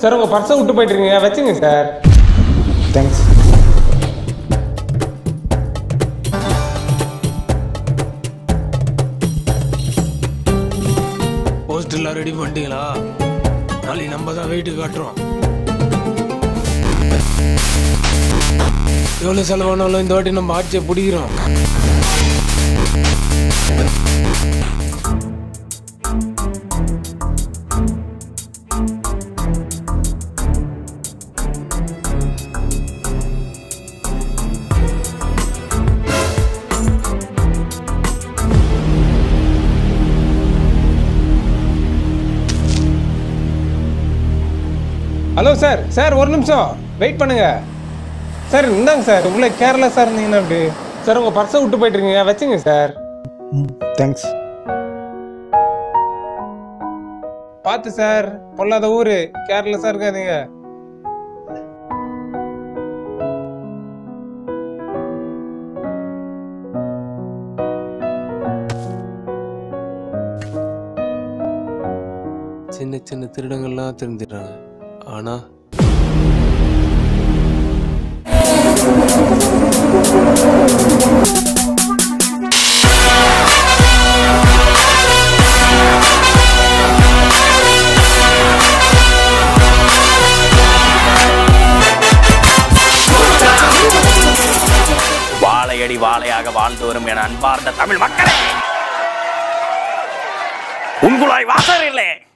sir உங்கள் பர்ஸை விட்டு போயிட்டு இருக்கீங்க வச்சுங்க சார் தேங்க்ஸ் போஸ்ட் எல்லாம் ரெடி பண்ணிட்டீங்களா நாளைக்கு நம்ம தான் வெயிட்டு காட்டுறோம் எவ்வளோ செலவானாலும் இந்த வாட்டி நம்ம ஆட்சியை பிடிக்கிறோம் ஹலோ சார் சார் ஒரு நிமிஷம் வெயிட் பண்ணுங்க சார் இந்தாங்க சார் இவ்வளோ கேர்லெஸ்ஸாக இருந்தீங்கன்னா அப்படி சார் உங்கள் பர்ஸை விட்டு போயிட்டு இருக்கீங்க வச்சுங்க சார் ம் தேங்க்ஸ் பார்த்து சார் பொல்லாத ஊர் கேர்லெஸ்ஸாக இருக்காதீங்க சின்ன சின்ன திருடங்கள்லாம் தெரிஞ்சிடறாங்க ஆனா வாழையடி வாழையாக வாழ்ந்து வரும் என அன்பார்ந்த தமிழ் மக்களே உங்குளாய் வாசர் இல்லை